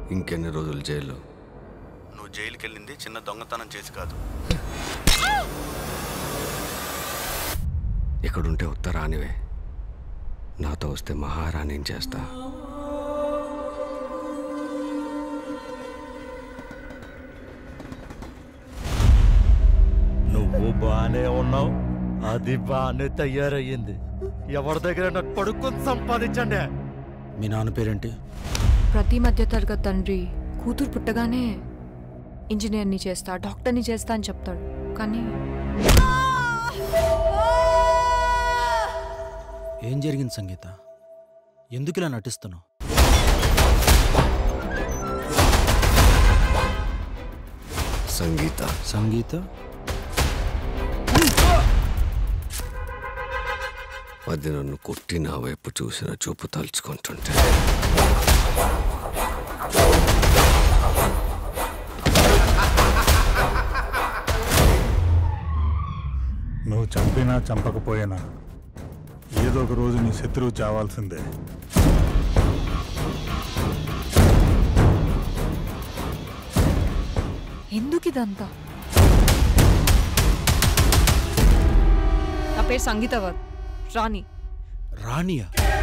ఇంకెన్ని రోజులు జైలు నువ్వు జైలుకి వెళ్ళింది చిన్న దొంగతనం చేసి కాదు ఇక్కడుంటే ఉత్తరానివే నాతో వస్తే మహారాణిని చేస్తా నువ్వు బానే ఉన్నావు అది బానే తయారయ్యింది ఎవరి దగ్గర కొడుకుని సంపాదించండి మీ నాన్న పేరేంటి ప్రతి మధ్యతరగతి తండ్రి కూతురు పుట్టగానే ఇంజనీర్ని చేస్తా డాక్టర్ని చేస్తా అని చెప్తాడు కానీ ఏం జరిగింది సంగీత ఎందుకు ఇలా నటిస్తున్నావు సంగీత సంగీత అది నన్ను కొట్టి నా వైపు చూసిన చూపు తలుచుకుంటుంటే నువ్వు చంపినా చంపకపోయినా ఏదో ఒక రోజు నీ శత్రువు చావాల్సిందే ఎందుకు ఇదంతా నా పేరు సంగీత కాదు రాణి రాణియా